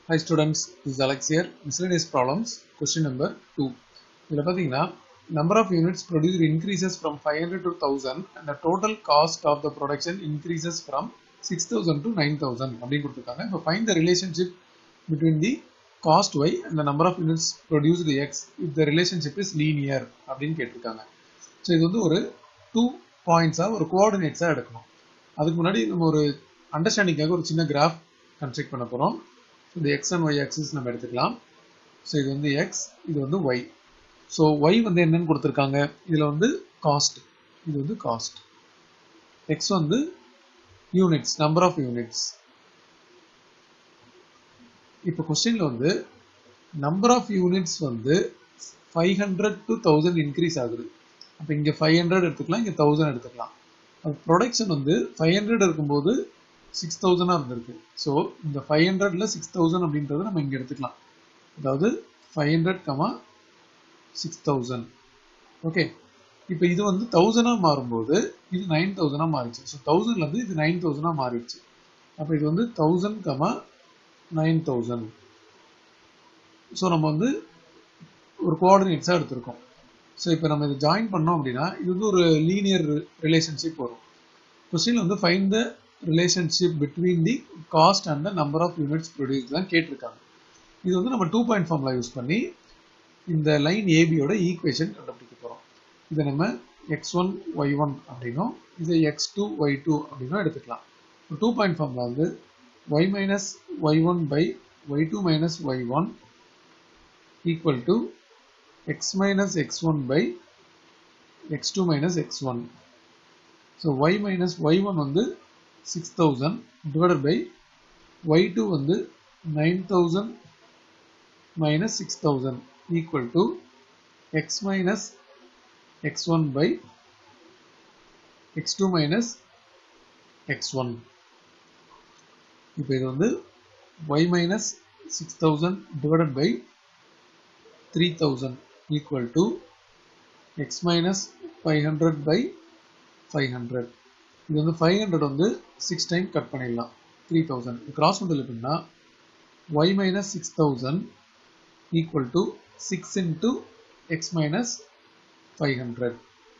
Hi students, this is Alex here. Miscellaneous problems, question number 2. இதில் பார்த்தீங்கன்னா number of units produced increases from 500 to 1000 and the total cost of the production increases from 6000 to 9000 அப்படின்னு கொடுத்துருக்காங்க இப்போ find the relationship between the cost y and the number of units produced x if the relationship is linear அப்படின்னு கேட்டிருக்காங்க so இது வந்து ஒரு two பாயிண்ட்ஸாக ஒரு கோஆர்டினேட்ஸாக எடுக்கணும் அதுக்கு முன்னாடி நம்ம ஒரு அண்டர்ஸ்டாண்டிங்காக ஒரு சின்ன கிராஃப் கன்ஸ்ட்ரக்ட் பண்ண போகிறோம் இந்த எக்ஸ் அண்ட் ஒய் ஆக்சிஸ் நம்ம எடுத்துக்கலாம் ஸோ இது வந்து எக்ஸ் இது வந்து ஒய் ஸோ ஒய் வந்து என்னன்னு கொடுத்துருக்காங்க இதில் வந்து காஸ்ட் இது வந்து காஸ்ட் எக்ஸ் வந்து யூனிட்ஸ் நம்பர் ஆஃப் யூனிட்ஸ் இப்போ கொஸ்டினில் வந்து நம்பர் ஆஃப் யூனிட்ஸ் வந்து five hundred to thousand increase ஆகுது அப்போ இங்கே ஃபைவ் ஹண்ட்ரட் எடுத்துக்கலாம் இங்கே தௌசண்ட் எடுத்துக்கலாம் அப்போ ப்ரொடக்ஷன் வந்து ஃபைவ் ஹண்ட்ரட் இருக்கும்போது சிக்ஸ் தௌசண்டாக இருந்திருக்கு ஸோ இந்த ஃபைவ் ஹண்ட்ரட்ல சிக்ஸ் தௌசண்ட் அப்படின்றத நம்ம இங்கே எடுத்துக்கலாம் அதாவது five hundred comma six thousand okay இப்போ இது வந்து தௌசண்டாக மாறும்போது இது நைன் தௌசண்டாக மாறிடுச்சு ஸோ தௌசண்ட்லேருந்து இது நைன் தௌசண்டாக மாறிடுச்சு அப்போ இது வந்து thousand comma nine thousand so நம்ம வந்து ஒரு கோஆர்டினேட்ஸாக எடுத்திருக்கோம் ஸோ இப்போ நம்ம இதை ஜாயின் பண்ணோம் அப்படின்னா இது வந்து ஒரு லீனியர் ரிலேஷன்ஷிப் வரும் கொஸ்டின் வந்து find the relationship between the cost and the number of units produce தான் கேட்டிருக்காங்க இது வந்து நம்ம டூ பாயிண்ட் ஃபார்முலா யூஸ் பண்ணி இந்த லைன் ஏபியோட ஈக்குவேஷன் கண்டுபிடிக்க போகிறோம் இதை நம்ம எக்ஸ் ஒன் ஒய் ஒன் அப்படின்னும் இதை எக்ஸ் டூ ஒய் டூ அப்படின்னும் எடுத்துக்கலாம் டூ பாயிண்ட் ஃபார்முலா வந்து Y minus Y one by Y two minus Y one equal to x minus x1 by x2 minus x1. So y minus y1 வந்து 6000 divided by y2 வந்து 9000 minus 6000 equal to x minus x1 by x2 minus x1. இப்போ இது வந்து y minus 6000 divided by 3000 equal to x minus 500 by 500 இது வந்து 500 வந்து 6 time cut பண்ணிடலாம் 3000 cross மல்டிபிள்னா y minus 6000 equal to 6 into x minus 500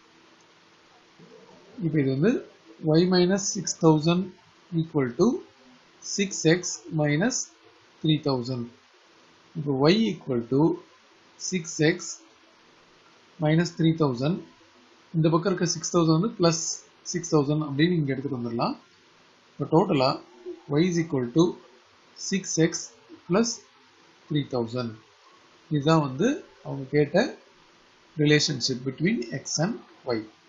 இப்போ இது வந்து y minus 6000 equal to 6x minus 3000 இப்போ y equal to 6x minus 3000 இந்த பக்கம் இருக்க 6000 வந்து plus 6000 அப்படின்னு இங்க எடுத்துட்டு வந்துடலாம் இப்போ டோட்டலா y is equal to 6x plus 3000 இதுதான் வந்து அவங்க கேட்ட relationship between x and y